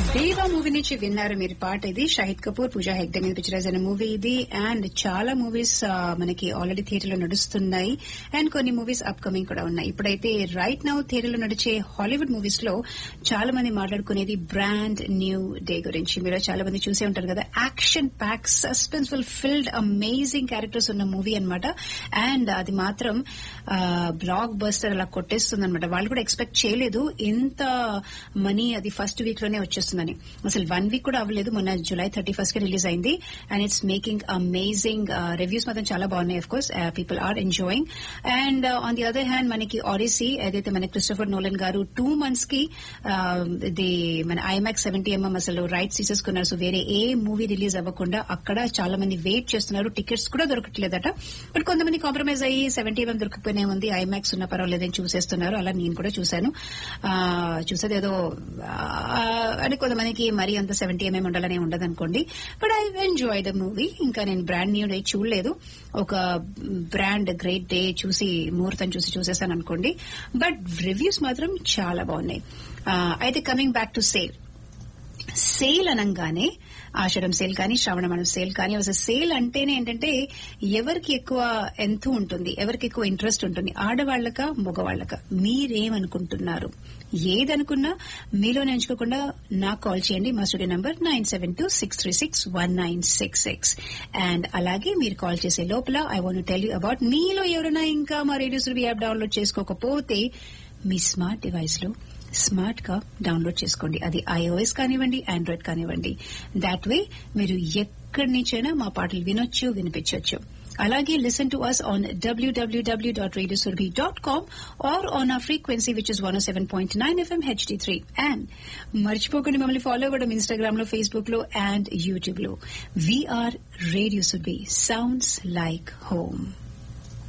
దేవా మూవీ నుంచి విన్నారు మీరు పాట ఇది షాహిద్ కపూర్ పూజా హెగ్డే మీద పిక్చరైజ్ అయిన మూవీ ఇది అండ్ చాలా మూవీస్ మనకి ఆల్రెడీ థియేటర్ లో నడుస్తున్నాయి అండ్ కొన్ని మూవీస్ అప్ కమింగ్ కూడా ఉన్నాయి ఇప్పుడైతే రైట్ నౌ థియేటర్ లో నడిచే హాలీవుడ్ మూవీస్ లో చాలా మంది మాట్లాడుకునేది బ్రాండ్ న్యూ డే గురించి మీరు చాలా మంది చూసే ఉంటారు కదా action pack suspenseful filled amazing characters ఉన్న మూవీ అన్నమాట అండ్ అది మాత్రం బ్లాక్ బస్టర్ అలా కొట్టేస్తుంది అనమాట వాళ్ళు కూడా ఎక్స్పెక్ట్ చేయలేదు ఇంత మనీ అది ఫస్ట్ వీక్ లోనే వచ్చేస్తుందని అసలు వన్ వీక్ కూడా అవ్వలేదు మొన్న జూలై థర్టీ ఫస్ట్ కి రిలీజ్ అయింది and it's making amazing reviews మాత్రం చాలా బాగున్నాయి of course people are enjoying and on the other hand మనకి ఆడిసీ ఏదైతే మన Christopher Nolan garu two months కి ది మన ఐమాక్స్ సెవెంటీ ఎంఎం అసలు రైట్స్ తీసేసుకున్నారు సో వేరే ఏ మూవీ రిలీజ్ అవ్వకుండా అక్కడ చాలా మంది వెయిట్ చేస్తున్నారు టికెట్స్ కూడా దొరకట్లేదట బట్ కొంతమంది కాంప్రమైజ్ అయ్యి సెవెంటీ ఎంఎం దొరికిపోయినే ఉంది ఐమాక్స్ ఉన్న పర్వాలేదని చూసేస్తున్నారు అలా నేను కూడా చూశాను చూసేది ఏదో అని కొంతమందికి మరీ అంత సెవెంటీ ఎంఎం ఉండాలని ఉండదు అనుకోండి but I enjoy the movie ఇంకా నేను బ్రాండ్ న్యూ డే చూడలేదు ఒక బ్రాండ్ గ్రేట్ డే చూసి ముహూర్తం చూసి చూసేసాను అనుకోండి బట్ రివ్యూస్ మాత్రం చాలా బాగున్నాయి అయితే coming back to sale sale అనగానే ఆషాఢం సేల్ కానీ శ్రావణమానం సేల్ కానీ అసలు సేల్ అంటేనే ఏంటంటే ఎవరికి ఎక్కువ ఎంత ఉంటుంది ఎవరికి ఎక్కువ ఇంట్రెస్ట్ ఉంటుంది ఆడవాళ్లక మగవాళ్లక మీరేమనుకుంటున్నారు ఏదనుకున్నా మీలో ఎంచుకోకుండా నాకు కాల్ చేయండి మా studio number nine seven two six three six one nine six six and అలాగే మీరు కాల్ చేసే లోపల I want tell you about మీలో ఎవరైనా ఇంకా మా రేడియో సురభి యాప్ డౌన్లోడ్ చేసుకోకపోతే మీ స్మార్ట్ డివైస్ లో స్మార్ట్ గా డౌన్లోడ్ చేసుకోండి అది ఐఓఎస్ కానివ్వండి ఆండ్రాయిడ్ కానివ్వండి దాట్ వే మీరు ఎక్కడి నుంచైనా మా పాటలు వినొచ్చు వినిపించవచ్చు అలాగే listen to us on WWW dot radiosurabhi dot com or on a frequency which is one seven point nine FM HD three and మర్చిపోకండి మమ్మల్ని ఫాలో అవ్వడం ఇన్స్టాగ్రామ్ లో ఫేస్బుక్ లో అండ్ యూట్యూబ్ లో we're radio Surabhi sounds like home